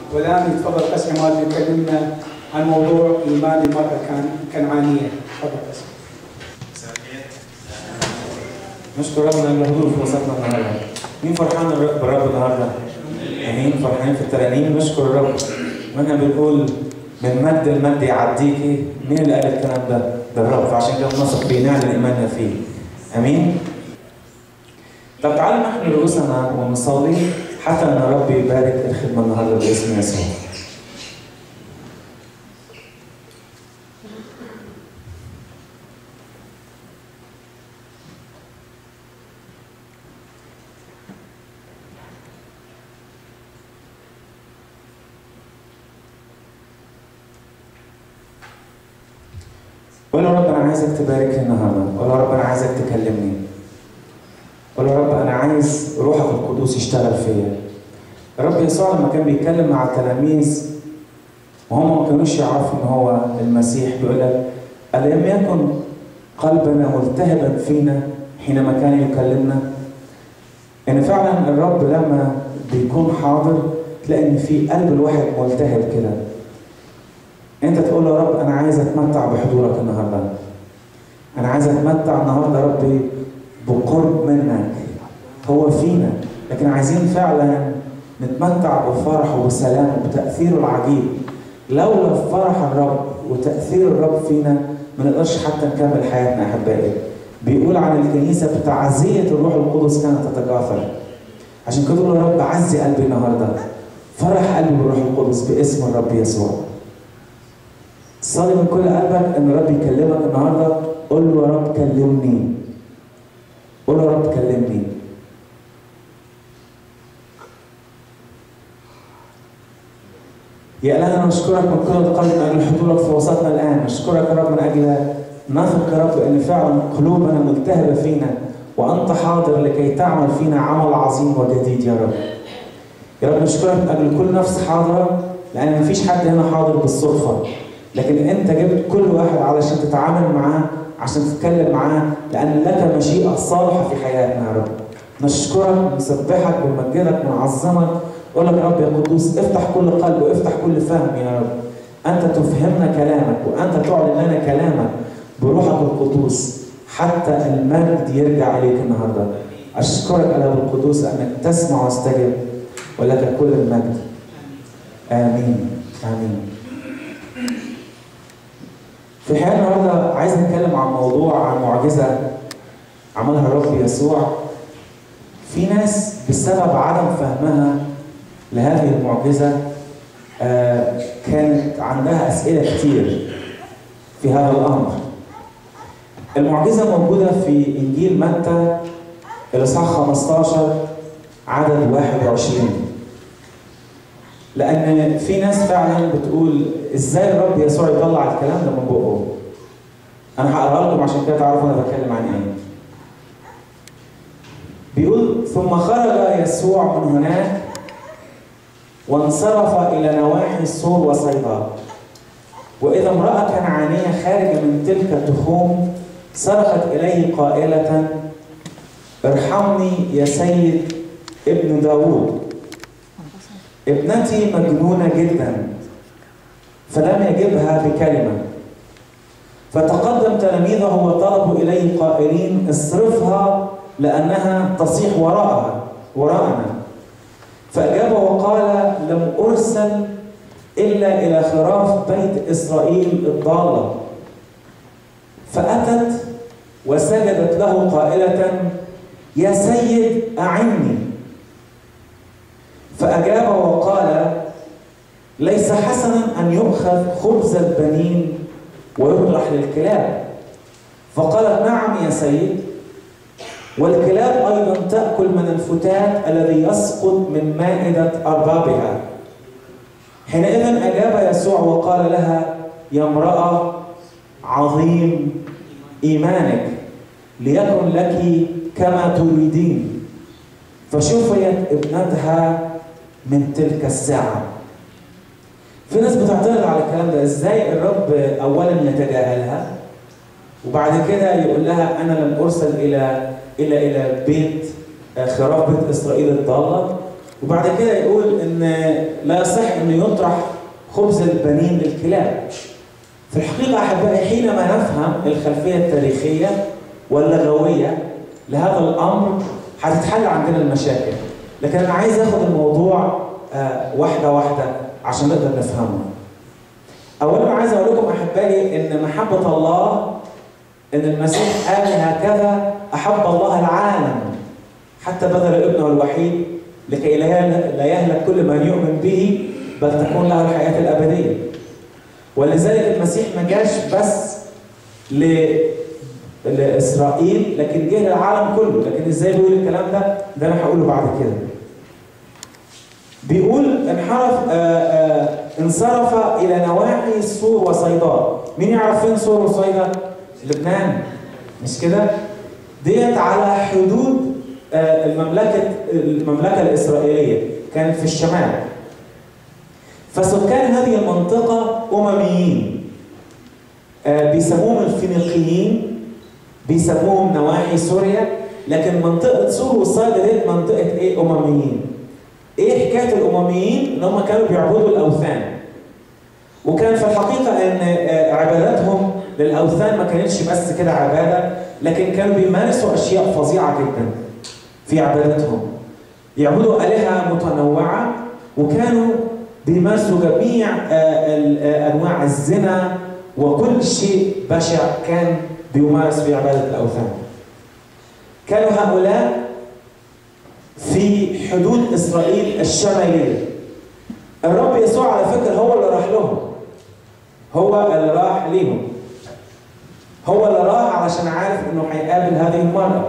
والان يتفضل قس عماد يكلمنا عن موضوع ايمان المراه كان كنعانيه تفضل قس نشكر ربنا من الحضور في وسطنا النهارده. مين فرحان الر- بالرب النهارده؟ امين فرحانين في الترانيم نشكر الرب. واحنا بنقول من مجد المجد يعديكي مين اللي قال الكلام ده؟ ده الرب فعشان كده نثق فيه نعلن ايماننا فيه. امين؟ طب تعالوا نحن رؤوسنا ونصلي حتى ان الرب يبارك الخدمه النهارده باسم يسوع. قول يا رب انا عايزك تباركني النهارده، قول يا رب انا عايزك تكلمني. قول يا رب انا عايز روحك القدوس يشتغل فيا. الرب يسوع لما كان بيتكلم مع التلاميذ وهم ما كانوش يعرفوا ان هو المسيح بيقول لك الم يكن قلبنا ملتهبا فينا حينما كان يكلمنا؟ ان فعلا الرب لما بيكون حاضر تلاقي ان في قلب الواحد ملتهب كده. انت تقول له يا رب انا عايز اتمتع بحضورك النهارده. انا عايز اتمتع النهارده يا ربي بقرب منك. هو فينا لكن عايزين فعلا نتمتع بفرحه وبسلامه وبتاثيره العجيب. لولا فرح الرب وتاثير الرب فينا ما نقدرش حتى نكمل حياتنا احبائي. بيقول عن الكنيسه بتعزيه الروح القدس كانت تتكاثر. عشان كده تقول يا رب عزي قلبي النهارده. فرح قلبي بالروح القدس باسم الرب يسوع. صلي من كل قلبك ان الرب يكلمك النهارده قول له يا رب كلمني قول له يا رب كلمني يا إلهنا نشكرك من كل القلب من أجل حضورك في وسطنا الآن نشكرك يا رب من أجل نثق يا رب أن فعلا قلوبنا ملتهبة فينا وأنت حاضر لكي تعمل فينا عمل عظيم وجديد يا رب يا رب نشكرك من أجل كل نفس حاضرة لأن مفيش حد هنا حاضر بالصدفة لكن أنت جبت كل واحد علشان تتعامل معاه عشان تتكلم معاه لأن لك مشيئة صالحة في حياتنا يا رب نشكرك نسبحك ونمجدك ونعظمك اقول لك يا رب يا قدوس افتح كل قلب وافتح كل فهم يا رب انت تفهمنا كلامك وانت تعلن لنا كلامك بروحك القدوس حتى المجد يرجع اليك النهارده اشكرك الاب القدوس انك تسمع واستجب ولك كل المجد امين امين في الحقيقه النهارده عايز نتكلم عن موضوع عن معجزه عملها الرب يسوع في ناس بسبب عدم فهمها لهذه المعجزة آه، كانت عندها أسئلة كتير في هذا الأمر المعجزة موجودة في إنجيل متى الإصحاح 15 عدد 21 لأن في ناس فعلا بتقول إزاي الرب يسوع يطلع الكلام ده من بقه أنا هقرأ لكم عشان كده تعرفوا أنا بتكلم عن إيه بيقول ثم خرج يسوع من هناك وانصرف إلى نواحي السور وصيدا وإذا امرأة كنعانية خارجة من تلك التخوم صرخت إليه قائلة ارحمني يا سيد ابن داود ابنتي مجنونة جدا فلم يجبها بكلمة فتقدم تلاميذه وطلبوا إليه قائلين اصرفها لأنها تصيح وراءها وراءنا فأجاب وقال لم أرسل إلا إلى خراف بيت إسرائيل الضالة فأتت وسجدت له قائلة يا سيد أعني فأجاب وقال ليس حسنا أن يؤخذ خبز البنين ويطرح للكلاب فقالت نعم يا سيد والكلاب أيضا تأكل من الفتات الذي يسقط من مائدة أربابها حينئذ أجاب يسوع وقال لها يا امرأة عظيم إيمانك ليكن لك كما تريدين فشفيت ابنتها من تلك الساعة في ناس بتعترض على الكلام ده ازاي الرب اولا يتجاهلها وبعد كده يقول لها انا لم ارسل الى الى الى بيت خراف بيت اسرائيل الضاله وبعد كده يقول ان لا يصح انه يطرح خبز البنين للكلاب في الحقيقة أحبائي حينما نفهم الخلفية التاريخية واللغوية لهذا الأمر هتتحل عندنا المشاكل لكن أنا عايز أخذ الموضوع آه، واحدة واحدة عشان نقدر نفهمه أولا عايز أقول لكم أحبائي إن محبة الله إن المسيح قال هكذا أحب الله العالم حتى بذل ابنه الوحيد لكي لا يهلك- لا يهلك كل من يؤمن به بل تكون له الحياة الأبدية ولذلك المسيح ما جاش بس ل... لإسرائيل لكن جه للعالم كله لكن ازاي بيقول الكلام ده ده انا هقوله بعد كده بيقول انحرف آه آه انصرف الى نواحي سور وصيدا مين يعرف فين سور وصيدا لبنان مش كده ديت على حدود آه المملكه المملكه الاسرائيليه كانت في الشمال فسكان هذه المنطقه امميين آه بيسموهم الفينيقيين بيسموهم نواحي سوريا لكن منطقه سور وصيدا ديت منطقه ايه امميين ايه حكايه الامميين ان هم كانوا بيعبدوا الاوثان وكان في الحقيقه ان آه، عباداتهم للاوثان ما كانتش بس كده عباده لكن كانوا بيمارسوا اشياء فظيعه جدا في عبادتهم يعبدوا الهه متنوعه وكانوا بيمارسوا جميع آه، ال- آه، انواع الزنا وكل شيء بشع كان بيمارس في عباده الاوثان كانوا هؤلاء في حدود اسرائيل الشماليه الرب يسوع على فكره هو اللي راح لهم هو اللي راح ليهم هو اللي راح علشان عارف انه هيقابل هذه المرأة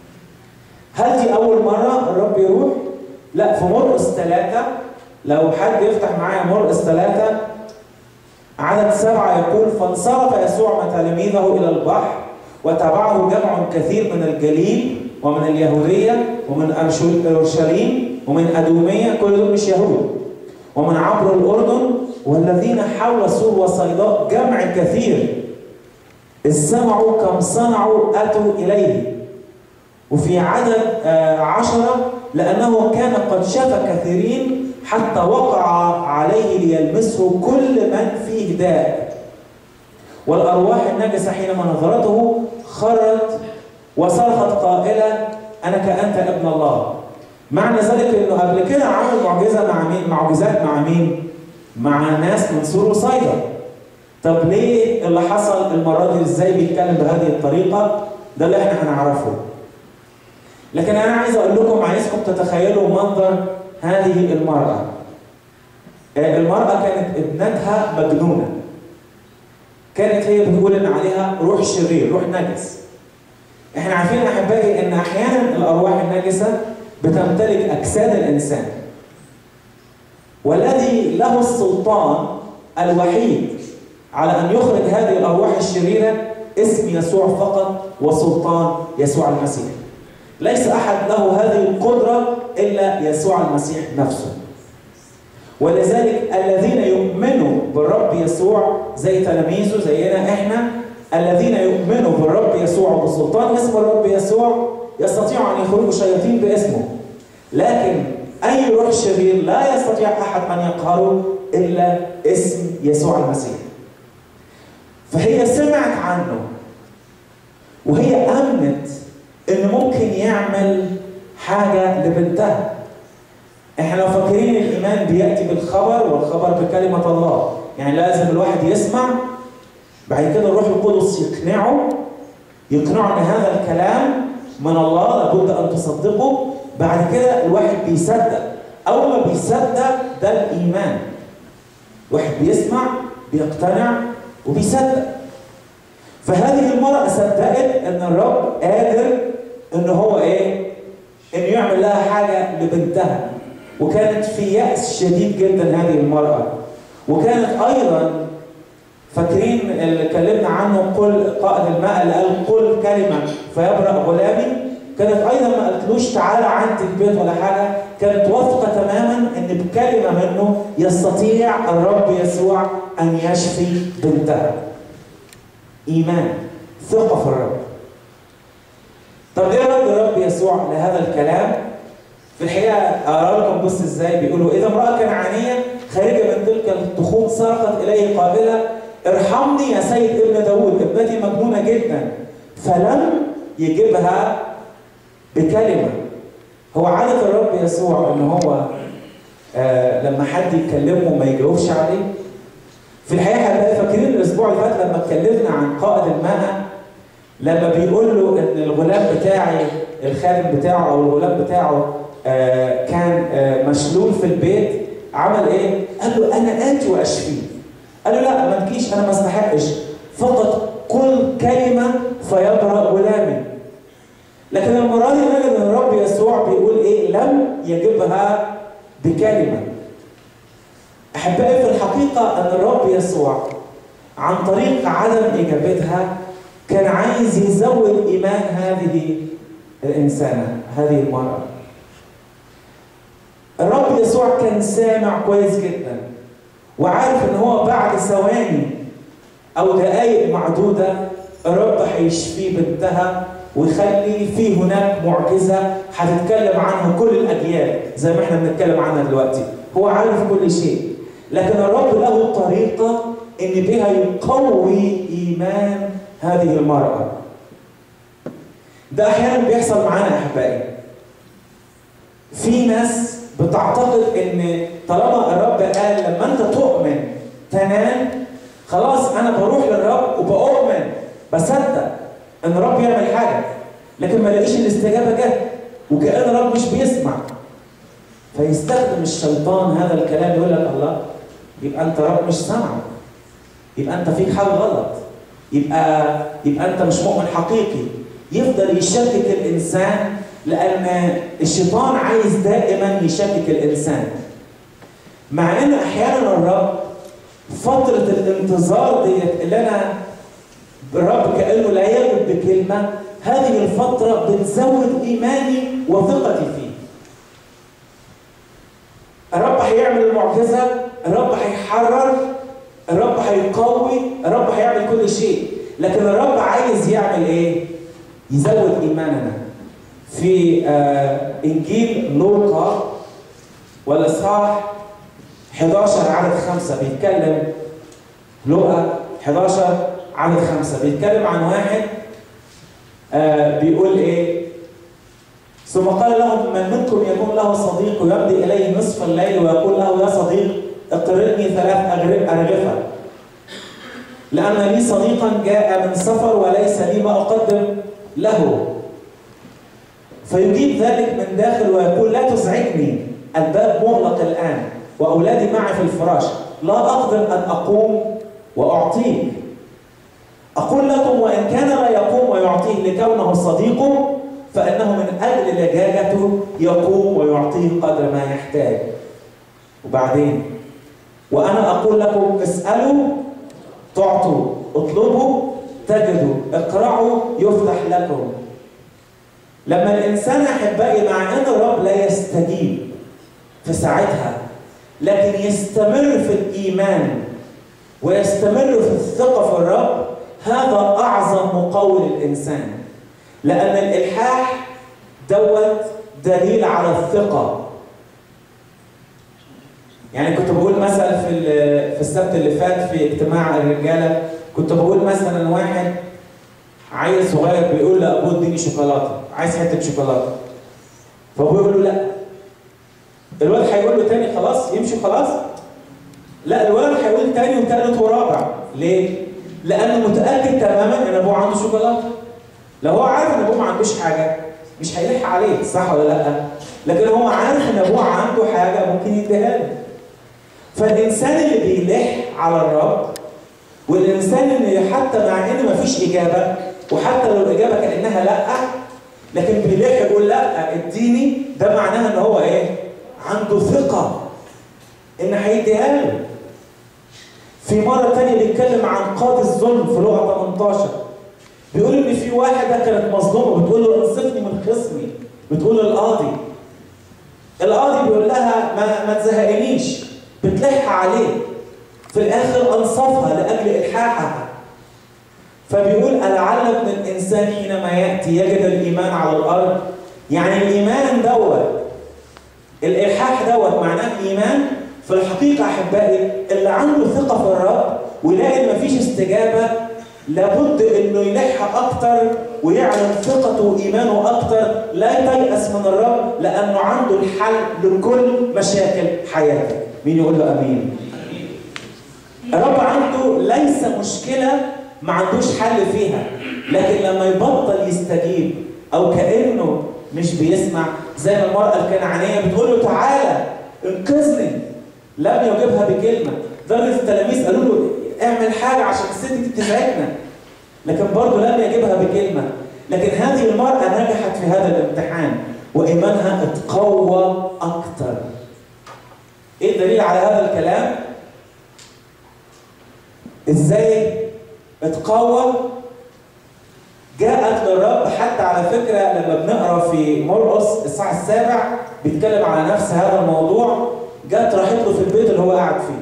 هل دي أول مرة الرب يروح؟ لا في مرقس ثلاثة لو حد يفتح معايا مرقس ثلاثة عدد سبعة يقول فانصرف يسوع مع تلاميذه إلى البحر وتبعه جمع كثير من الجليل ومن اليهودية ومن أرشو- أورشليم ومن أدومية كل دول مش يهود ومن عبر الأردن والذين حول سور وصيداء جمع كثير إذ سمعوا كم صنعوا أتوا إليه وفي عدد آه، عشرة لأنه كان قد شاف كثيرين حتى وقع عليه ليلمسه كل من فيه داء والأرواح النجسة حينما نظرته خرت وصرخت قائلة أنا كأنت ابن الله معنى ذلك انه قبل كده عمل معجزه مع مين؟ معجزات مع مين؟ مع ناس من سور وصيدا. طب ليه اللي حصل المره دي ازاي بيتكلم بهذه الطريقه؟ ده اللي احنا هنعرفه. لكن انا عايز اقول لكم عايزكم تتخيلوا منظر هذه المراه. آه، المراه كانت ابنتها مجنونه. كانت هي بتقول ان عليها روح شرير، روح نجس. احنا عارفين يا احبائي ان احيانا الارواح النجسه بتمتلك اجساد الانسان والذي له السلطان الوحيد على ان يخرج هذه الارواح الشريره اسم يسوع فقط وسلطان يسوع المسيح ليس احد له هذه القدره الا يسوع المسيح نفسه ولذلك الذين يؤمنوا بالرب يسوع زي تلاميذه زينا احنا الذين يؤمنوا بالرب يسوع بسلطان اسم الرب يسوع يستطيعوا ان يخرجوا شياطين باسمه لكن اي روح شرير لا يستطيع احد ان يقهره الا اسم يسوع المسيح فهي سمعت عنه وهي امنت انه ممكن يعمل حاجه لبنتها احنا لو فاكرين الايمان بياتي بالخبر والخبر بكلمه الله يعني لازم الواحد يسمع بعد كده الروح القدس يقنعه يقنعه ان هذا الكلام من الله لابد ان تصدقه بعد كده الواحد بيصدق اول ما بيصدق ده الايمان الواحد بيسمع بيقتنع وبيصدق فهذه المرأة صدقت ان الرب قادر ان هو ايه انه يعمل لها حاجة لبنتها وكانت في يأس شديد جدا هذه المرأة وكانت ايضا فاكرين اللي اتكلمنا عنه قل قائد الماء اللي قال قل كلمه فيبرأ غلامي كانت ايضا ما قالتلوش تعالى عندي البيت ولا حاجه كانت واثقه تماما ان بكلمه منه يستطيع الرب يسوع ان يشفي بنتها ايمان ثقه في الرب طب ايه رد الرب يسوع لهذا الكلام في الحقيقه اقرا لكم بص ازاي بيقولوا اذا امراه كنعانيه خارجه من تلك التخوم صرخت اليه قائله ارحمني يا سيد ابن داود ابنتي مجنونه جدا فلم يجيبها بكلمه هو عارف الرب يسوع ان هو آه لما حد يكلمه ما يجاوبش عليه في الحقيقه هنلاقي فاكرين الاسبوع اللي فات لما اتكلمنا عن قائد الماء لما بيقول له ان الغلام بتاعي الخادم بتاعه او الغلام بتاعه آه كان آه مشلول في البيت عمل ايه؟ قال له انا اتي واشفيه. قال له لا ما تجيش انا ما استحقش فقط قل كلمه فيبرأ غلامي. لكن المره دي نجد ان الرب يسوع بيقول ايه؟ لم يجبها بكلمه. احبائي في الحقيقه ان الرب يسوع عن طريق عدم اجابتها كان عايز يزود ايمان هذه الانسانه هذه المراه الرب يسوع كان سامع كويس جدا وعارف ان هو بعد ثواني او دقائق معدوده الرب هيشفي بنتها ويخلي في هناك معجزه هتتكلم عنها كل الاجيال زي ما احنا بنتكلم عنها دلوقتي هو عارف كل شيء لكن الرب له طريقه ان بها يقوي ايمان هذه المراه ده احيانا بيحصل معانا يا احبائي في ناس بتعتقد ان طالما الرب قال لما انت تؤمن تنام خلاص انا بروح للرب وبؤمن بصدق ان الرب يعمل حاجه لكن ما الاقيش الاستجابه جت وكان الرب مش بيسمع فيستخدم الشيطان هذا الكلام يقول لك الله يبقى انت رب مش سامعك يبقى انت فيك حاجه غلط يبقى يبقى انت مش مؤمن حقيقي يفضل يشكك الانسان لان الشيطان عايز دائما يشكك الانسان مع ان احيانا الرب فتره الانتظار ديت اللي انا الرب كانه لا يجب بكلمه هذه الفتره بتزود ايماني وثقتي فيه الرب هيعمل المعجزه الرب هيحرر الرب هيقوي الرب هيعمل كل شيء لكن الرب عايز يعمل ايه يزود ايماننا في آه انجيل لوقا والاصحاح 11 عدد خمسة بيتكلم لوقا 11 عدد خمسة بيتكلم عن واحد آه بيقول ايه ثم قال لهم من منكم يكون له صديق ويمضي اليه نصف الليل ويقول له يا صديق اقرئني ثلاث ارغفه لان لي صديقا جاء من سفر وليس لي ما اقدم له فيجيب ذلك من داخل ويقول لا تزعجني الباب مغلق الان واولادي معي في الفراش لا اقدر ان اقوم واعطيك اقول لكم وان كان لا يقوم ويعطيه لكونه صديقه فانه من اجل لجاجته يقوم ويعطيه قدر ما يحتاج وبعدين وانا اقول لكم اسالوا تعطوا اطلبوا تجدوا اقرعوا يفتح لكم لما الانسان احبائي مع ان الرب لا يستجيب في ساعتها لكن يستمر في الايمان ويستمر في الثقه في الرب هذا اعظم مقوي للانسان لان الالحاح دوت دليل على الثقه يعني كنت بقول مثلا في في السبت اللي فات في اجتماع الرجاله كنت بقول مثلا واحد عيل صغير بيقول لابوه اديني شوكولاته عايز حته شوكولاته فابوه يقول له لا الولد هيقول له تاني خلاص يمشي خلاص لا الولد هيقول تاني وتالت ورابع ليه؟ لانه متاكد تماما ان ابوه عنده شوكولاته لو هو عارف ان ابوه ما عندوش حاجه مش هيلح عليه صح ولا لا؟ لكن هو عارف ان ابوه عنده حاجه ممكن يديها له فالانسان اللي بيلح على الرب والانسان اللي حتى مع ان مفيش اجابه وحتى لو الاجابه كانها لا لكن بيلح يقول لا اديني ده معناها ان هو ايه؟ عنده ثقه ان هيديها له. في مره ثانيه بيتكلم عن قاضي الظلم في لغه 18 بيقول ان في واحده كانت مظلومه بتقول له انصفني من خصمي بتقول للقاضي القاضي بيقول لها ما ما تزهقنيش بتلح عليه في الاخر انصفها لاجل الحاحها فبيقول ألعل ابن الانسان حينما ياتي يجد الايمان على الارض يعني الايمان دوت الالحاح دوت معناه ايمان في الحقيقه احبائي اللي عنده ثقه في الرب ويلاقي ان مفيش استجابه لابد انه يلح اكتر ويعلن ثقته وايمانه اكتر لا ييأس من الرب لانه عنده الحل لكل مشاكل حياتك مين يقول له امين الرب عنده ليس مشكله ما عندوش حل فيها لكن لما يبطل يستجيب او كانه مش بيسمع زي ما المراه الكنعانيه بتقول له تعالى انقذني لم يجبها بكلمه درجه التلاميذ قالوا له اعمل حاجه عشان الست دي بتزعجنا لكن برضه لم يجبها بكلمه لكن هذه المراه نجحت في هذا الامتحان وايمانها اتقوى اكتر ايه الدليل على هذا الكلام ازاي اتقوى جاءت للرب حتى على فكره لما بنقرا في مرقس الساعه السابع بيتكلم على نفس هذا الموضوع جت راحت له في البيت اللي هو قاعد فيه.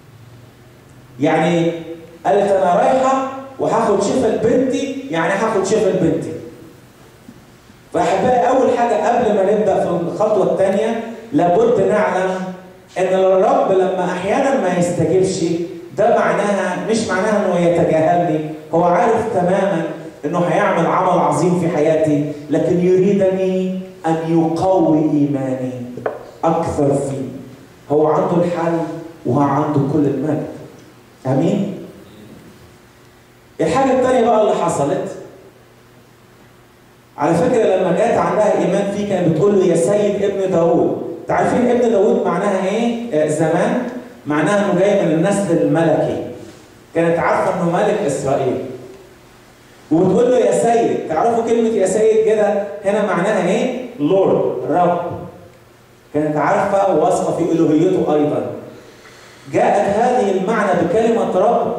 يعني قالت انا رايحه وهاخد شفا لبنتي يعني هاخد شفا لبنتي. فاحبائي اول حاجه قبل ما نبدا في الخطوه الثانيه لابد نعلم ان الرب لما احيانا ما يستجيبش ده معناها مش معناها انه يتجاهلني هو عارف تماما انه هيعمل عمل عظيم في حياتي لكن يريدني ان يقوي ايماني اكثر فيه هو عنده الحل وهو عنده كل المجد امين الحاجه الثانيه بقى اللي حصلت على فكره لما جت عندها ايمان فيه كانت بتقول له يا سيد ابن داوود تعرفين ابن داوود معناها ايه آه زمان معناها انه جاي من النسل الملكي كانت عارفه انه ملك اسرائيل وبتقول له يا سيد تعرفوا كلمه يا سيد كده هنا معناها ايه لورد رب كانت عارفه واثقه في الوهيته ايضا جاءت هذه المعنى بكلمه رب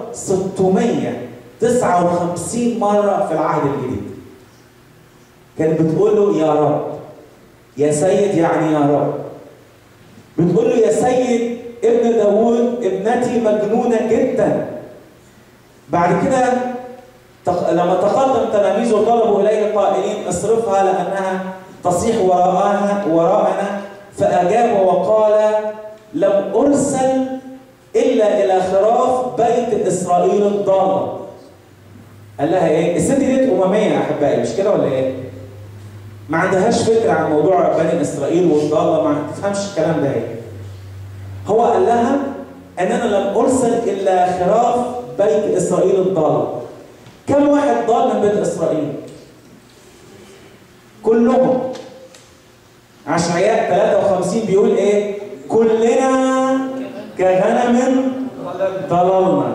659 مره في العهد الجديد كانت بتقول له يا رب يا سيد يعني يا رب بتقول له يا سيد ابن داوود ابنتي مجنونة جدا بعد كده تق... لما تقدم تلاميذه طلبوا إليه قائلين اصرفها لأنها تصيح وراءنا وراءنا فأجاب وقال لم أرسل إلا إلى خراف بيت إسرائيل الضالة قال لها إيه؟ الست دي أممية يا أحبائي مش كده ولا إيه؟ ما عندهاش فكرة عن موضوع بني إسرائيل والضالة ما تفهمش الكلام ده إيه؟ هو قال لها ان انا لم ارسل الا خراف بيت اسرائيل الضال كم واحد ضال من بيت اسرائيل كلهم عشعياء 53 بيقول ايه كلنا كغنم ضللنا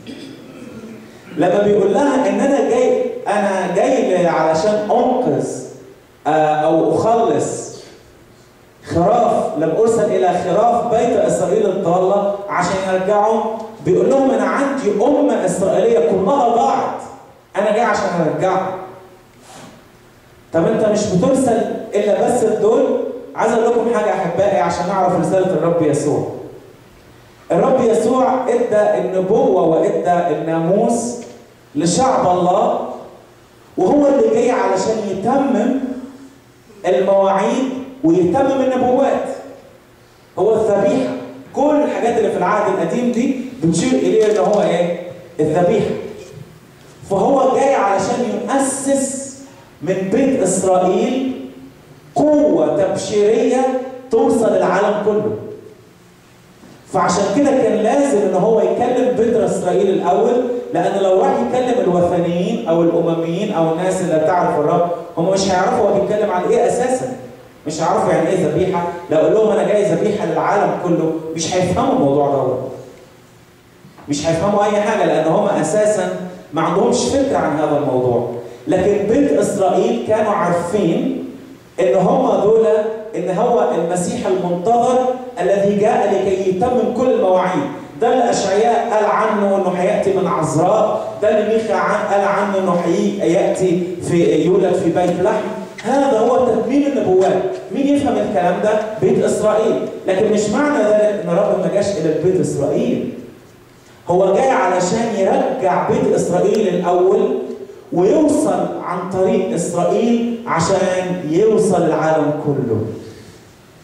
لما بيقول لها ان انا جاي انا جاي علشان انقذ او اخلص خراف لم ارسل الى خراف بيت اسرائيل الضاله عشان يرجعوا بيقول لهم انا عندي امه اسرائيليه كلها ضاعت انا جاي عشان ارجعها طب انت مش بترسل الا بس دول عايز اقول لكم حاجه احبائي عشان نعرف رساله الرب يسوع الرب يسوع ادى النبوه وادى الناموس لشعب الله وهو اللي جاي علشان يتمم المواعيد ويهتم بالنبوات هو الذبيحه كل الحاجات اللي في العهد القديم دي بتشير اليه ان هو ايه الذبيحه فهو جاي علشان يؤسس من بيت اسرائيل قوه تبشيريه توصل العالم كله فعشان كده كان لازم ان هو يكلم بيت اسرائيل الاول لان لو راح يكلم الوثنيين او الامميين او الناس اللي بتعرف الرب هم مش هيعرفوا هو بيتكلم عن ايه اساسا مش هيعرفوا يعني ايه ذبيحه لو اقول لهم انا جاي ذبيحه للعالم كله مش هيفهموا الموضوع دوت مش هيفهموا اي حاجه لان هم اساسا ما عندهمش فكره عن هذا الموضوع لكن بيت اسرائيل كانوا عارفين ان هم دول ان هو المسيح المنتظر الذي جاء لكي يتمم كل المواعيد ده اللي اشعياء قال عنه انه هياتي من عذراء ده اللي ميخا قال عنه انه هياتي في يولد في بيت لحم هذا هو تتميم النبوات مين يفهم الكلام ده بيت اسرائيل لكن مش معنى ذلك ان رب ما جاش الى بيت اسرائيل هو جاي علشان يرجع بيت اسرائيل الاول ويوصل عن طريق اسرائيل عشان يوصل العالم كله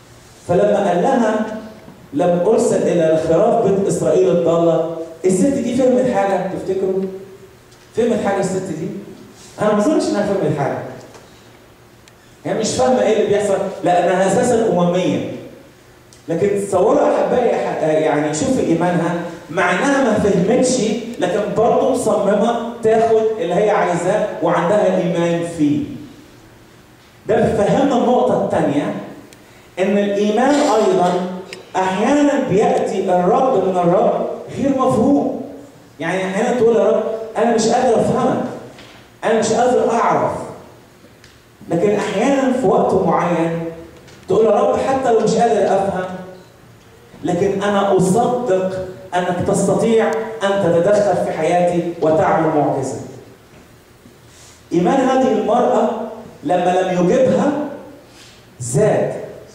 فلما قال لها لم ارسل الى خراف بيت اسرائيل الضاله الست دي فهمت حاجه تفتكروا؟ فهمت حاجه الست دي؟ انا ما اظنش انها فهمت حاجه هي مش فاهمه ايه اللي بيحصل لانها اساسا امميه لكن تصوروا احبائي يعني شوفوا ايمانها مع انها ما فهمتش لكن برضه مصممه تاخد اللي هي عايزاه وعندها ايمان فيه. ده بيفهمنا النقطه الثانيه ان الايمان ايضا احيانا بياتي الرب من الرب غير مفهوم. يعني احيانا تقول يا رب انا مش قادر افهمك. انا مش قادر اعرف. لكن احيانا في وقت معين تقول يا رب حتى لو مش قادر افهم لكن انا اصدق انك تستطيع ان تتدخل في حياتي وتعمل معجزه. ايمان هذه المراه لما لم يجبها زاد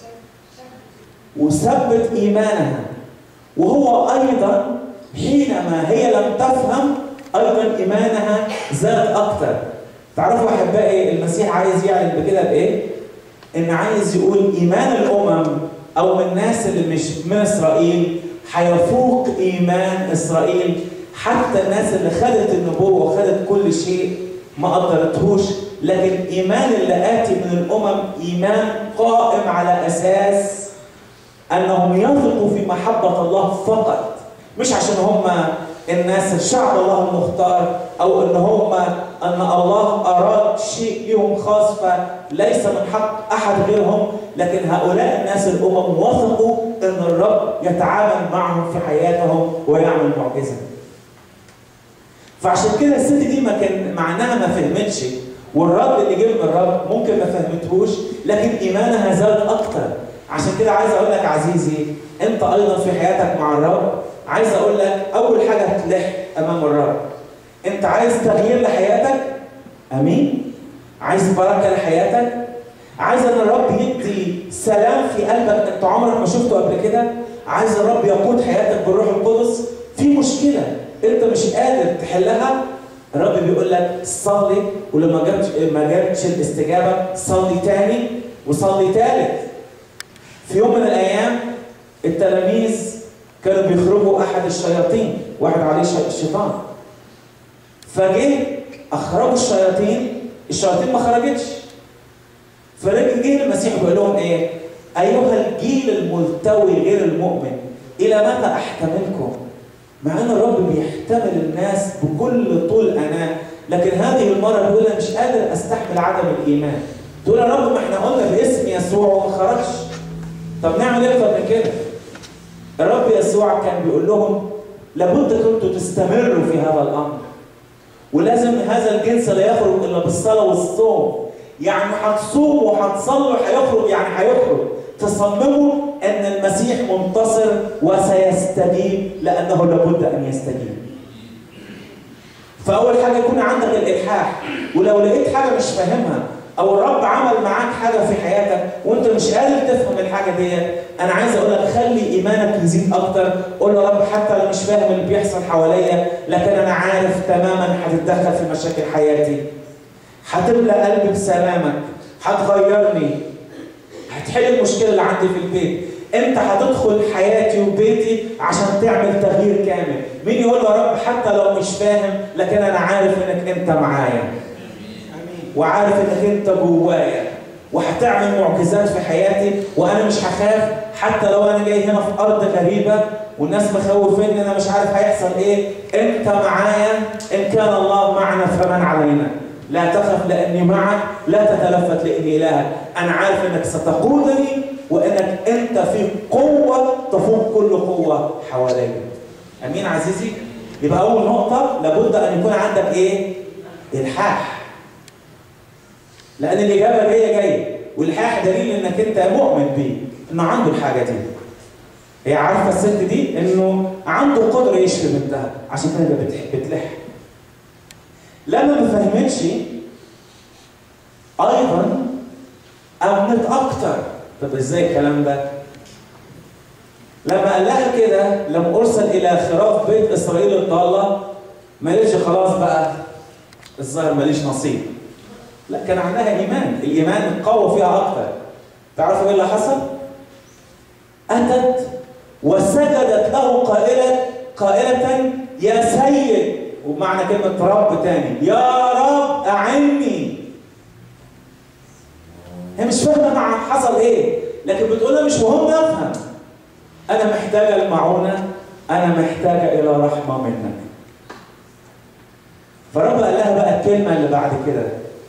وثبت ايمانها وهو ايضا حينما هي لم تفهم ايضا ايمانها زاد اكثر. تعرفوا احبائي المسيح عايز يعلن بكده بايه؟ ان عايز يقول ايمان الامم او من الناس اللي مش من اسرائيل هيفوق ايمان اسرائيل حتى الناس اللي خدت النبوه وخدت كل شيء ما قدرتهوش لكن ايمان اللي اتي من الامم ايمان قائم على اساس انهم يثقوا في محبه الله فقط مش عشان هم الناس شعب الله المختار او ان هم ان الله اراد شيء لهم خاص فليس من حق احد غيرهم لكن هؤلاء الناس الامم وثقوا ان الرب يتعامل معهم في حياتهم ويعمل معجزه. فعشان كده الست دي ما كان معناها ما فهمتش والرد اللي جه من الرب ممكن ما فهمتهوش لكن ايمانها زاد اكتر عشان كده عايز اقول لك عزيزي انت ايضا في حياتك مع الرب عايز اقول لك اول حاجه هتلح امام الرب انت عايز تغيير لحياتك امين عايز بركه لحياتك عايز ان الرب يدي سلام في قلبك انت عمرك ما شفته قبل كده عايز الرب يقود حياتك بالروح القدس في مشكله انت مش قادر تحلها الرب بيقول لك صلي ولما جابش ما جابتش الاستجابه صلي تاني وصلي تالت في يوم من الايام التلاميذ كانوا بيخرجوا احد الشياطين واحد عليه الشيطان فجه اخرجوا الشياطين الشياطين ما خرجتش فرجع جه المسيح بيقول لهم ايه ايها الجيل الملتوي غير المؤمن الى متى احتملكم مع ان الرب بيحتمل الناس بكل طول اناه لكن هذه المره بيقول انا مش قادر استحمل عدم الايمان تقول يا رب ما احنا قلنا باسم يسوع وما خرجش طب نعمل ايه اكتر من كده الرب يسوع كان بيقول لهم لابد كنتوا تستمروا في هذا الامر ولازم هذا الجنس لا يخرج الا بالصلاه والصوم يعني هتصوم وهتصلوا هيخرج يعني هيخرج تصمموا ان المسيح منتصر وسيستجيب لانه لابد ان يستجيب فاول حاجه يكون عندك الالحاح ولو لقيت حاجه مش فاهمها او الرب عمل معاك حاجه في حياتك وانت مش قادر تفهم الحاجه دي انا عايز اقول لك خلي ايمانك يزيد اكتر قول يا رب حتى لو مش فاهم اللي بيحصل حواليا لكن انا عارف تماما هتتدخل في مشاكل حياتي هتملى قلبي بسلامك هتغيرني هتحل المشكله اللي عندي في البيت انت هتدخل حياتي وبيتي عشان تعمل تغيير كامل مين يقول يا رب حتى لو مش فاهم لكن انا عارف انك انت معايا وعارف انك انت جوايا وهتعمل معجزات في حياتي وانا مش هخاف حتى لو انا جاي هنا في ارض غريبه والناس مخوفيني انا مش عارف هيحصل ايه انت معايا ان كان الله معنا فمن علينا لا تخف لاني معك لا تتلفت لاني الهك انا عارف انك ستقودني وانك انت في قوه تفوق كل قوه حواليا امين عزيزي يبقى اول نقطه لابد ان يكون عندك ايه الحاح لان الاجابه جايه جايه والحاح دليل انك انت مؤمن بيه انه عنده الحاجه دي هي عارفه الست دي انه عنده قدره يشفي بنتها عشان كده بتح- بتلح لما ما فهمتش ايضا امنت اكتر طب ازاي الكلام ده لما قال لها كده لم ارسل الى خراف بيت اسرائيل الضاله ما قالش خلاص بقى الظاهر ماليش نصيب لا كان عندها ايمان الايمان قوى فيها اكتر تعرفوا ايه اللي حصل أتت وسجدت له قائلة قائلة يا سيد ومعنى كلمة رب تاني يا رب أعني هي مش فاهمة مع حصل إيه لكن بتقولها مش مهم أفهم أنا محتاجة المعونة أنا محتاجة إلى رحمة منك فرب قال لها بقى الكلمة اللي بعد كده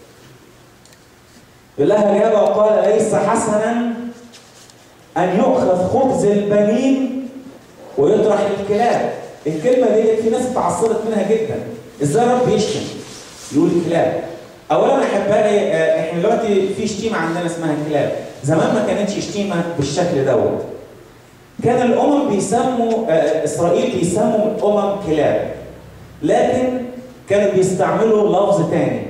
يقول لها إجابة وقال ليس حسنا أن يؤخذ خبز البنين ويطرح للكلاب الكلمة دي في ناس اتعصبت منها جدا ازاي رب يشتم يقول كلاب اولا احبائي احنا دلوقتي في شتيمه عندنا اسمها كلاب زمان ما كانتش شتيمه بالشكل دوت كان الامم بيسموا اسرائيل بيسموا الامم كلاب لكن كانوا بيستعملوا لفظ تاني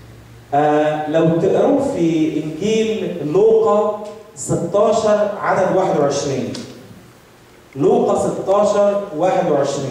آه لو تقروا في انجيل لوقا 16 عدد 21 لوقا 16 21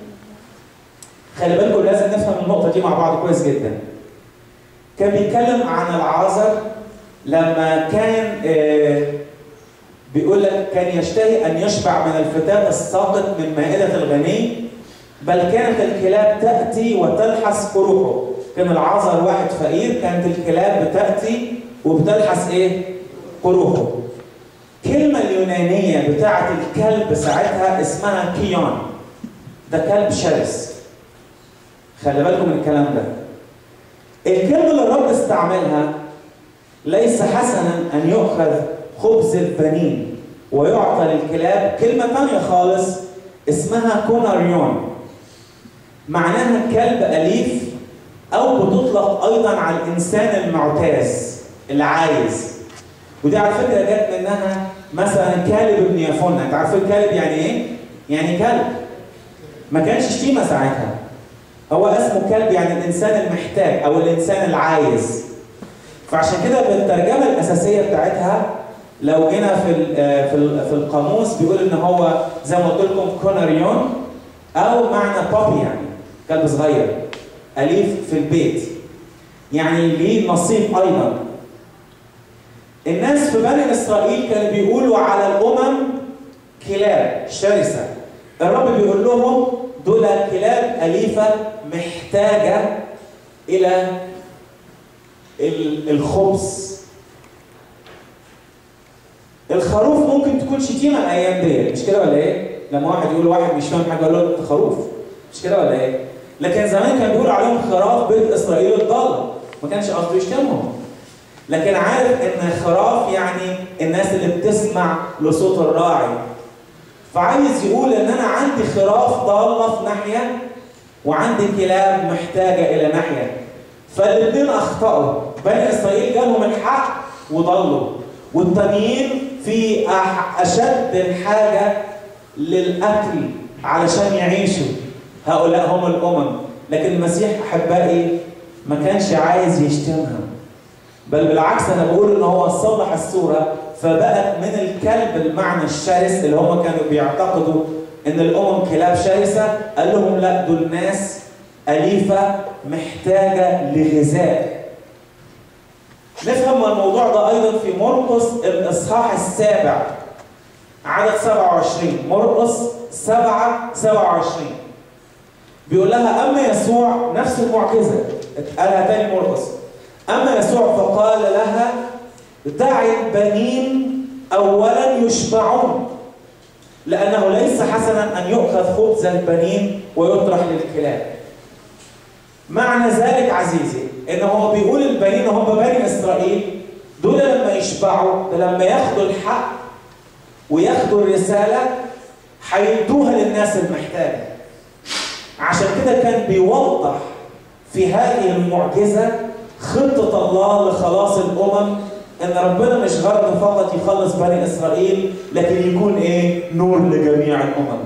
خلي بالكم لازم نفهم النقطة دي مع بعض كويس جدا كان بيتكلم عن العازر لما كان آه بيقول لك كان يشتهي أن يشبع من الفتاة الساقط من مائدة الغني بل كانت الكلاب تأتي وتلحس فروحه كان العازر واحد فقير كانت الكلاب بتأتي وبتلحس ايه؟ قروحه الكلمة اليونانية بتاعة الكلب ساعتها اسمها كيون ده كلب شرس خلي بالكم من الكلام ده الكلمة اللي الرب استعملها ليس حسنا أن يؤخذ خبز البنين ويعطى للكلاب كلمة ثانية خالص اسمها كوناريون معناها كلب أليف أو بتطلق أيضا على الإنسان المعتاز اللي عايز ودي على فكره جت منها مثلا كالب ابن يفنة انت عارفين كالب يعني ايه؟ يعني كلب ما كانش شتيمه ساعتها هو اسمه كلب يعني الانسان المحتاج او الانسان العايز فعشان كده بالترجمه الاساسيه بتاعتها لو جينا في في في القاموس بيقول ان هو زي ما قلت لكم كوناريون او معنى بابي يعني كلب صغير اليف في البيت يعني ليه نصيب ايضا الناس في بني اسرائيل كانوا بيقولوا على الامم كلاب شرسه الرب بيقول لهم دول كلاب اليفه محتاجه الى الخبز الخروف ممكن تكون شتيمه الايام دي مش كده ولا ايه؟ لما واحد يقول واحد مش فاهم حاجه يقول له انت خروف مش كده ولا ايه؟ لكن زمان كان بيقولوا عليهم خراف بيت اسرائيل الضاله ما كانش قصده يشتمهم لكن عارف ان خراف يعني الناس اللي بتسمع لصوت الراعي فعايز يقول ان انا عندي خراف ضاله في ناحيه وعندي كلاب محتاجه الى ناحيه فالاثنين اخطاوا بني اسرائيل جالهم الحق وضلوا والتانيين في اشد الحاجه للاكل علشان يعيشوا هؤلاء هم الامم لكن المسيح احبائي ما كانش عايز يشتمها بل بالعكس انا بقول ان هو صلح الصوره فبقت من الكلب المعنى الشرس اللي هم كانوا بيعتقدوا ان الامم كلاب شرسه قال لهم لا دول ناس اليفه محتاجه لغذاء نفهم الموضوع ده ايضا في مرقس الاصحاح السابع عدد 27 مرقس 7 27 بيقول لها اما يسوع نفس المعجزه قالها تاني مرقس اما يسوع فقال لها دعي البنين اولا يشبعون لانه ليس حسنا ان يؤخذ خبز البنين ويطرح للكلاب معنى ذلك عزيزي ان هو بيقول البنين هم بني اسرائيل دول لما يشبعوا لما ياخدوا الحق وياخدوا الرساله هيدوها للناس المحتاجه عشان كده كان بيوضح في هذه المعجزه خطه الله لخلاص الامم ان ربنا مش غرض فقط يخلص بني اسرائيل لكن يكون ايه نور لجميع الامم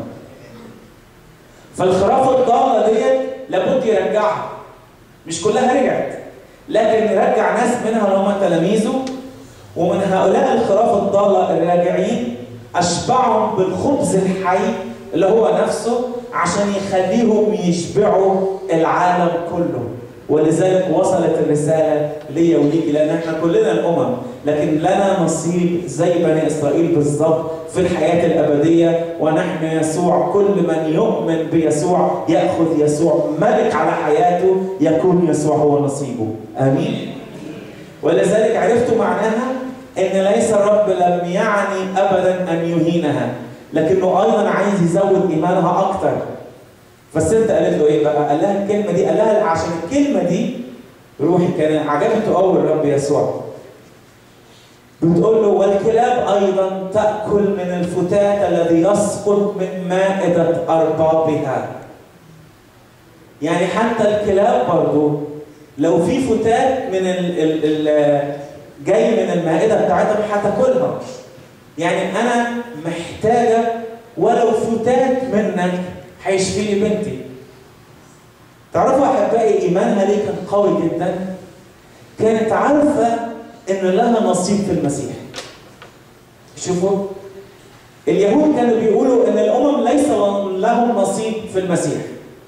فالخرافه الضاله ديت لابد يرجعها مش كلها رجعت لكن يرجع ناس منها اللي هم تلاميذه ومن هؤلاء الخرافه الضاله الراجعين اشبعهم بالخبز الحي اللي هو نفسه عشان يخليهم يشبعوا العالم كله ولذلك وصلت الرسالة ليا وليك لأن احنا كلنا الأمم لكن لنا نصيب زي بني إسرائيل بالظبط في الحياة الأبدية ونحن يسوع كل من يؤمن بيسوع يأخذ يسوع ملك على حياته يكون يسوع هو نصيبه آمين ولذلك عرفتوا معناها ان ليس الرب لم يعني ابدا ان يهينها لكنه ايضا عايز يزود ايمانها اكتر فالست قالت له ايه بقى؟ قال لها الكلمه دي قال لها عشان الكلمه دي روحي كان عجبته قوي الرب يسوع بتقول له والكلاب ايضا تاكل من الفتات الذي يسقط من مائده اربابها يعني حتى الكلاب برضو لو في فتات من ال ال ال جاي من المائده بتاعتهم هتاكلها يعني انا محتاجه ولو فتات منك هيشفي لي بنتي تعرفوا احبائي ايمانها ليه كان قوي جدا كانت عارفه ان لها نصيب في المسيح شوفوا اليهود كانوا بيقولوا ان الامم ليس لهم نصيب في المسيح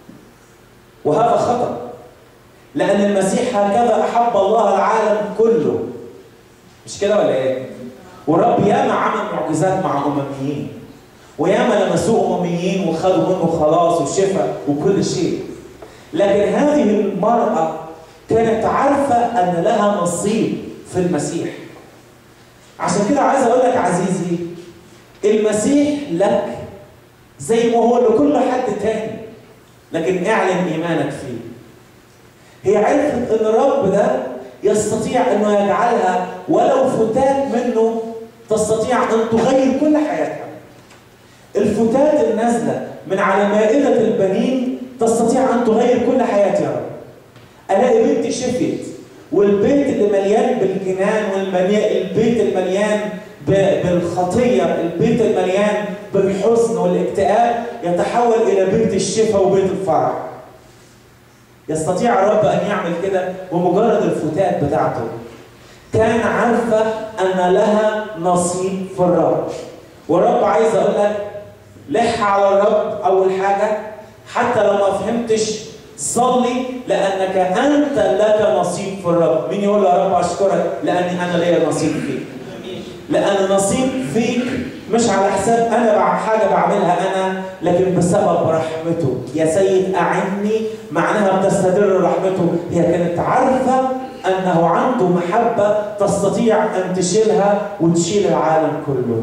وهذا خطأ لأن المسيح هكذا أحب الله العالم كله مش كده ولا إيه؟ والرب ياما عمل معجزات مع أمميين وياما لمسوه أمميين وخدوا منه خلاص وشفاء وكل شيء لكن هذه المرأة كانت عارفة أن لها نصيب في المسيح عشان كده عايز أقول لك عزيزي المسيح لك زي ما هو لكل حد تاني لكن اعلن إيمانك فيه هي عرفت ان الرب ده يستطيع انه يجعلها ولو فتات منه تستطيع ان تغير كل حياتها. الفتات النازله من على مائده البنين تستطيع ان تغير كل حياتي يا رب. الاقي بنتي شفيت والبيت اللي مليان بالجنان والبيت المليان بالخطيه، البيت المليان بالحزن والاكتئاب يتحول الى بيت الشفاء وبيت الفرح. يستطيع الرب ان يعمل كده بمجرد الفتات بتاعته كان عارفه ان لها نصيب في الرب والرب عايز اقول لك لح على الرب اول حاجه حتى لو ما فهمتش صلي لانك انت لك نصيب في الرب مين يقول يا رب اشكرك لاني انا ليا نصيب فيك لان نصيب فيك مش على حساب انا بعمل حاجه بعملها انا لكن بسبب رحمته يا سيد اعني معناها بتستدر رحمته هي كانت عارفه انه عنده محبه تستطيع ان تشيلها وتشيل العالم كله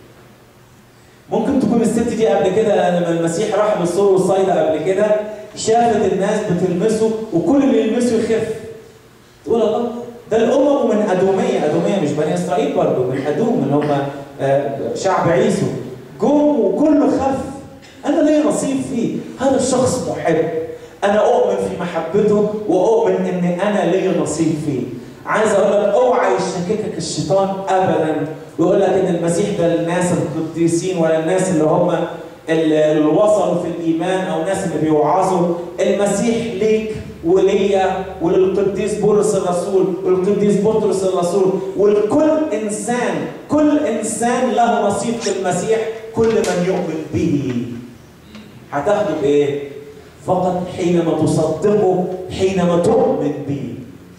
ممكن تكون الست دي قبل كده لما المسيح راح للسور والصيدا قبل كده شافت الناس بتلمسه وكل اللي يلمسه يخف تقول الله ده الامم من ادوميه ادوميه مش بني اسرائيل برضه من ادوم اللي هم شعب عيسو جم وكله خف انا ليا نصيب فيه هذا الشخص محب انا اؤمن في محبته واؤمن ان انا ليا نصيب فيه عايز اقول لك اوعى يشككك الشيطان ابدا ويقول لك ان المسيح ده للناس القديسين ولا الناس اللي هم اللي وصلوا في الايمان او الناس اللي بيوعظوا المسيح ليك وليا وللقديس بولس الرسول وللقديس بطرس الرسول ولكل انسان كل انسان له نصيب في المسيح كل من يؤمن به هتاخده بايه؟ فقط حينما تصدقه حينما تؤمن به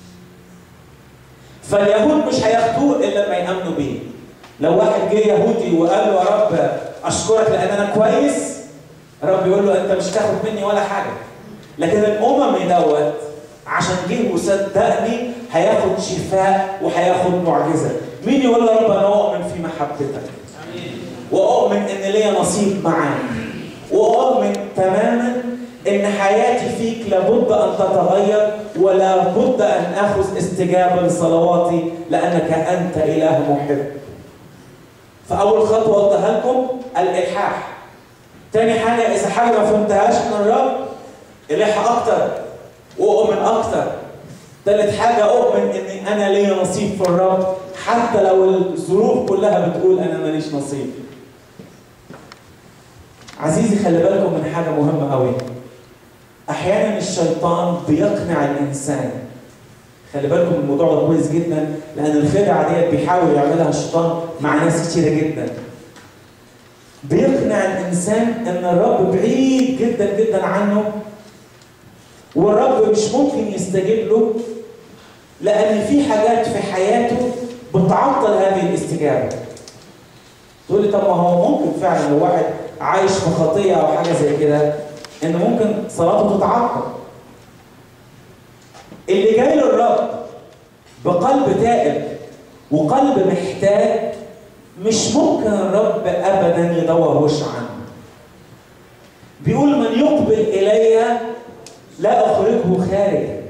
فاليهود مش هياخدوه الا لما يامنوا به لو واحد جه يهودي وقال له يا رب اشكرك لان انا كويس الرب يقول له انت مش تاخد مني ولا حاجه لكن الاممي دوت عشان جه وصدقني هياخد شفاء وهياخد معجزه مين يقول يا رب انا اؤمن في محبتك واؤمن ان ليا نصيب معاك واؤمن تماما ان حياتي فيك لابد ان تتغير ولا بد ان اخذ استجابه لصلواتي لانك انت اله محب فاول خطوه قلتها لكم الالحاح تاني حاجه اذا حاجه ما فهمتهاش من الرب الح اكتر واؤمن اكتر تالت حاجه اؤمن ان انا ليا نصيب في الرب حتى لو الظروف كلها بتقول انا ماليش نصيب عزيزي خلي بالكم من حاجه مهمه قوي احيانا الشيطان بيقنع الانسان خلي بالكم من الموضوع ده كويس جدا لان الخدعه ديت بيحاول يعملها الشيطان مع ناس كتيره جدا بيقنع الانسان ان الرب بعيد جدا جدا عنه والرب مش ممكن يستجيب له لأن في حاجات في حياته بتعطل هذه الاستجابة تقول لي طب ما هو ممكن فعلا لو واحد عايش في خطية أو حاجة زي كده إن ممكن صلاته تتعطل اللي جاي للرب بقلب تائب وقلب محتاج مش ممكن الرب ابدا يدور وش عنه بيقول من يقبل الي لا اخرجه خارجا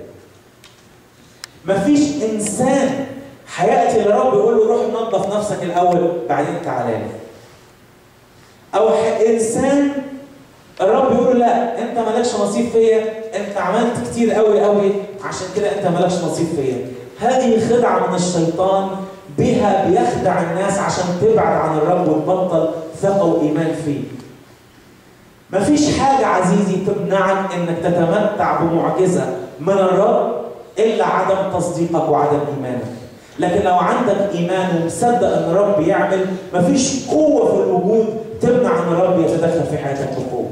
مفيش انسان هياتي للرب يقول له روح نظف نفسك الاول بعدين تعالى لي او انسان الرب يقول له لا انت مالكش نصيب فيا انت عملت كتير قوي قوي عشان كده انت مالكش نصيب فيا هذه خدعه من الشيطان بها بيخدع الناس عشان تبعد عن الرب وتبطل ثقه وايمان فيه مفيش حاجه عزيزي تمنعك انك تتمتع بمعجزه من الرب الا عدم تصديقك وعدم ايمانك لكن لو عندك ايمان ومصدق ان الرب يعمل مفيش قوه في الوجود تمنع ان الرب يتدخل في حياتك بقوه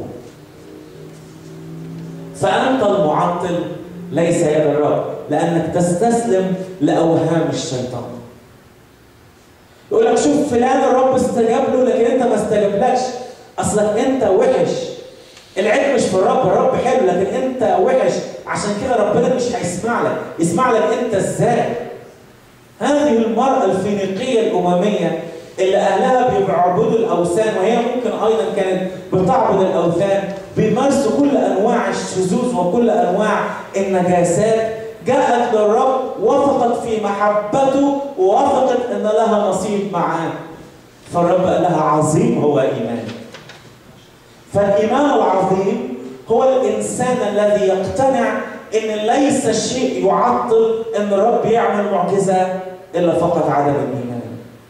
فأنت المعطل ليس يد الرب لأنك تستسلم لأوهام الشيطان يقول لك شوف فلان الرب استجاب له لكن انت ما استجابلكش اصلك انت وحش العيب مش في الرب الرب حلو لكن انت وحش عشان كده ربنا مش هيسمع لك يسمع لك انت ازاي هذه المرأة الفينيقية الأممية اللي أهلها بيعبدوا الأوثان وهي ممكن أيضا كانت بتعبد الأوثان بيمارسوا كل أنواع الشذوذ وكل أنواع النجاسات جاءت للرب وثقت في محبته ووثقت أن لها نصيب معاه فالرب قال لها عظيم هو إيمانك فالإيمان العظيم هو الإنسان الذي يقتنع ان ليس شيء يعطل ان الرب يعمل معجزه الا فقط عدم الايمان.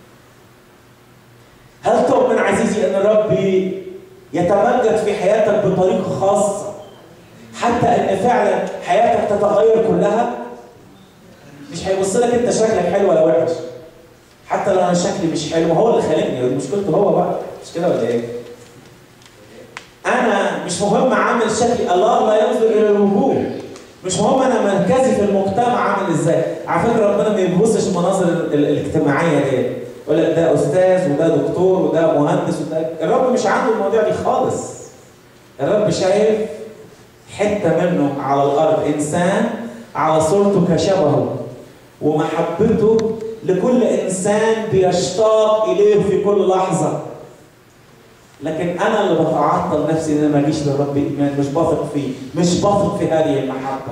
هل تؤمن عزيزي ان الرب يتمجد في حياتك بطريقه خاصه حتى ان فعلا حياتك تتغير كلها؟ مش هيبص لك انت شكلك حلو ولا وحش. حتى لو انا شكلي مش حلو هو اللي خلقني مشكلته هو بقى مش كده ولا ايه؟ انا مش مهم عامل شكلي الله لا ينظر الى الوجوه مش مهم انا مركزي في المجتمع عامل ازاي على فكره ربنا ما بيبصش المناظر الاجتماعيه دي يقول لك ده استاذ وده دكتور وده مهندس وده الرب مش عنده المواضيع دي خالص الرب شايف حته منه على الارض انسان على صورته كشبهه ومحبته لكل انسان بيشتاق اليه في كل لحظه لكن انا اللي بتعطل نفسي ان انا ما اجيش للرب ايمان مش بثق فيه مش بثق في هذه المحبه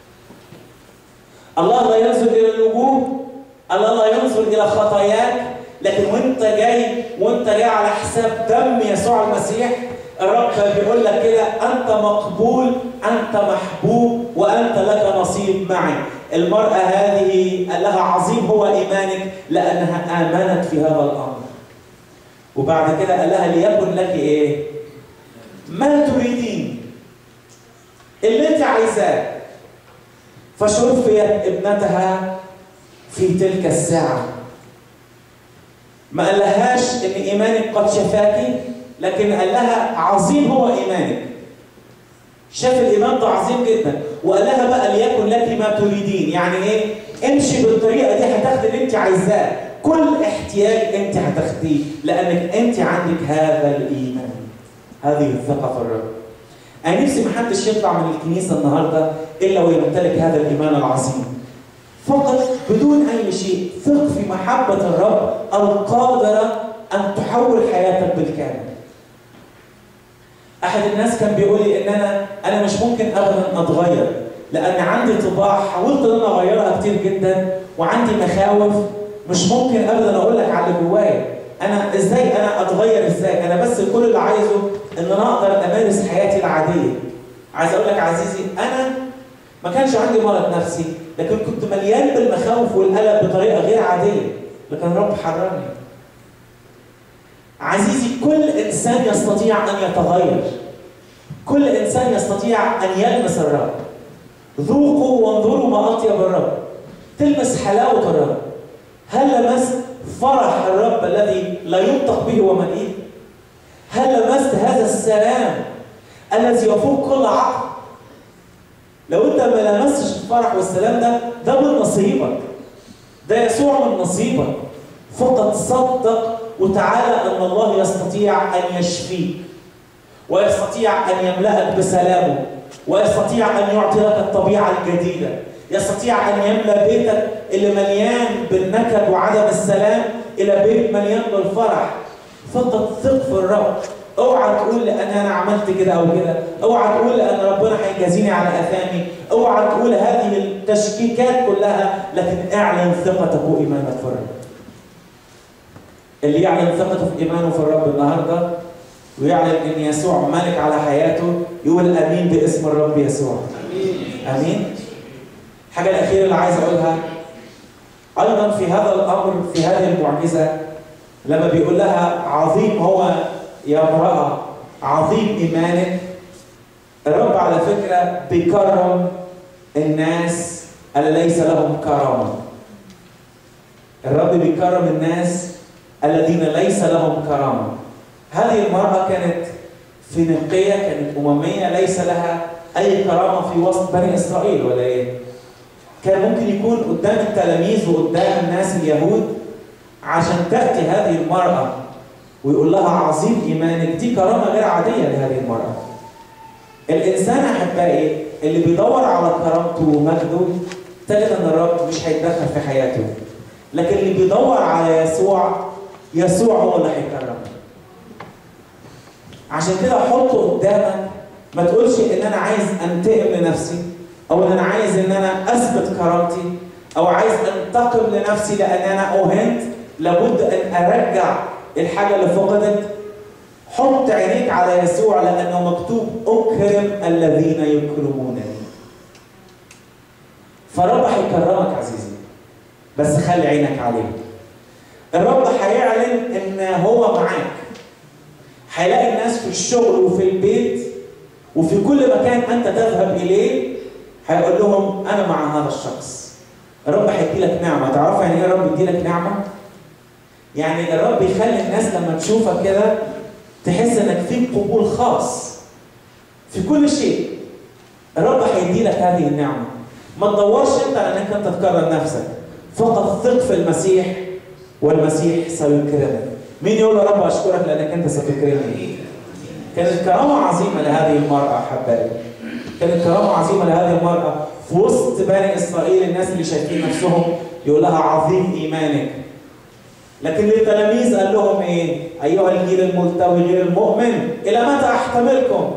الله لا ينظر الى الوجوه الله لا ينظر الى خطاياك لكن وانت جاي وانت جاي على حساب دم يسوع المسيح الرب بيقول لك كده انت مقبول انت محبوب وانت لك نصيب معي المراه هذه قال لها عظيم هو ايمانك لانها امنت في هذا الامر وبعد كده قال لها ليكن لك ايه؟ ما تريدين اللي انت عايزاه فشفيت ابنتها في تلك الساعة ما قال لهاش ان ايمانك قد شفاكي لكن قال لها عظيم هو ايمانك شاف الايمان ده عظيم جدا وقال لها بقى ليكن لك ما تريدين يعني ايه امشي بالطريقه دي هتاخدي اللي انت عايزاه كل احتياج انت هتاخديه لانك انت عندك هذا الايمان هذه الثقه في الرب انا نفسي محدش يطلع من الكنيسه النهارده الا ويمتلك هذا الايمان العظيم فقط بدون اي شيء ثق في محبه الرب القادره ان تحول حياتك بالكامل احد الناس كان بيقول لي ان انا انا مش ممكن ابدا اتغير لان عندي طباع حاولت ان انا اغيرها كتير جدا وعندي مخاوف مش ممكن ابدا اقول لك على اللي جوايا انا ازاي انا اتغير ازاي انا بس كل اللي عايزه ان انا اقدر امارس حياتي العاديه عايز اقول لك عزيزي انا ما كانش عندي مرض نفسي لكن كنت مليان بالمخاوف والقلق بطريقه غير عاديه لكن الرب حررني عزيزي كل انسان يستطيع ان يتغير كل انسان يستطيع ان يلمس الرب ذوقوا وانظروا ما اطيب الرب تلمس حلاوه الرب هل لمست فرح الرب الذي لا ينطق به ومليء هل لمست هذا السلام الذي يفوق كل عقل لو انت ما لمستش الفرح والسلام ده ده من نصيبك ده يسوع من نصيبك فقط صدق وتعالى ان الله يستطيع ان يشفيك ويستطيع ان يملأك بسلامه ويستطيع ان يعطي لك الطبيعه الجديده يستطيع ان يملا بيتك اللي مليان بالنكد وعدم السلام الى بيت مليان بالفرح فقط ثق في الرب اوعى تقول لان انا عملت كده او كده اوعى تقول لان ربنا هيجازيني على اثامي اوعى تقول هذه التشكيكات كلها لكن اعلن ثقتك وايمانك في الرب اللي يعلن ثقته في ايمانه في الرب النهارده ويعلن ان يسوع ملك على حياته يقول امين باسم الرب يسوع امين الحاجه الاخيره اللي عايز اقولها ايضا في هذا الامر في هذه المعجزه لما بيقول لها عظيم هو يا امراه عظيم ايمانك الرب على فكره بيكرم الناس اللي ليس لهم كرامه الرب بيكرم الناس الذين ليس لهم كرامه هذه المراه كانت فينيقيه كانت امميه ليس لها اي كرامه في وسط بني اسرائيل ولا ايه كان ممكن يكون قدام التلاميذ وقدام الناس اليهود عشان تاتي هذه المراه ويقول لها عظيم ايمانك دي كرامه غير عاديه لهذه المراه الانسان احبائي اللي بيدور على كرامته ومجده تجد ان الرب مش هيتدخل في حياته لكن اللي بيدور على يسوع يسوع هو اللي هيكرمه عشان كده حطه قدامك ما تقولش ان انا عايز انتقم لنفسي او ان انا عايز ان انا اثبت كرامتي او عايز انتقم لنفسي لان انا اهنت لابد ان ارجع الحاجه اللي فقدت حط عينيك على يسوع لانه مكتوب اكرم الذين يكرمونني فالرب هيكرمك عزيزي بس خلي عينك عليه الرب هيعلن ان هو معاك هيلاقي الناس في الشغل وفي البيت وفي كل مكان انت تذهب اليه هيقول لهم انا مع هذا الشخص الرب هيدي لك نعمه تعرف يعني ايه الرب يدي لك نعمه يعني الرب يخلي الناس لما تشوفك كده تحس انك فيك قبول خاص في كل شيء الرب هيدي لك هذه النعمه ما تدورش انت على انك انت تكرر نفسك فقط ثق في المسيح والمسيح سيكرمك مين يقول يا رب اشكرك لانك انت ستكرمني كانت كرامه عظيمه لهذه المراه احبائي كانت كرامه عظيمه لهذه المراه في وسط بني اسرائيل الناس اللي شايفين نفسهم يقول لها عظيم ايمانك لكن للتلاميذ قال لهم ايه؟ ايها الجيل الملتوي غير المؤمن الى متى احتملكم؟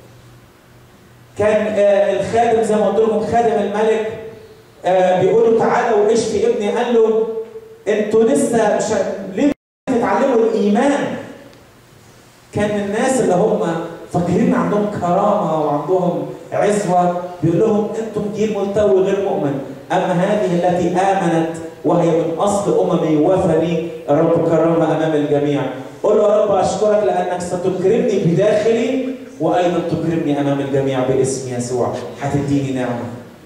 كان آه الخادم زي ما قلت لكم خادم الملك آه بيقولوا تعالوا اشفي ابني قال له انتوا لسه مش ليه تتعلموا الايمان؟ كان الناس اللي هم فاكرين عندهم كرامه وعندهم عزوه بيقول لهم انتم جيل ملتوي غير مؤمن اما هذه التي امنت وهي من اصل اممي وثني الرب كرمها امام الجميع قل له يا رب اشكرك لانك ستكرمني بداخلي وايضا تكرمني امام الجميع باسم يسوع هتديني نعمه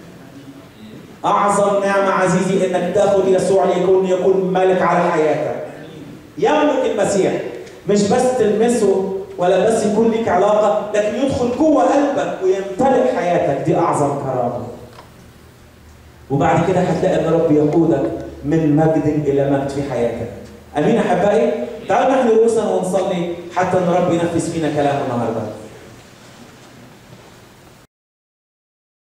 اعظم نعمه عزيزي انك تاخذ يسوع ليكون يكون ملك على حياتك يملك المسيح مش بس تلمسه ولا بس يكون لك علاقه لكن يدخل جوه قلبك ويمتلك حياتك دي اعظم كرامه وبعد كده هتلاقي ان رب يقودك من مجد الى مجد في حياتك امين احبائي تعالوا نحن رؤوسنا ونصلي حتى ان رب ينفذ فينا كلام النهارده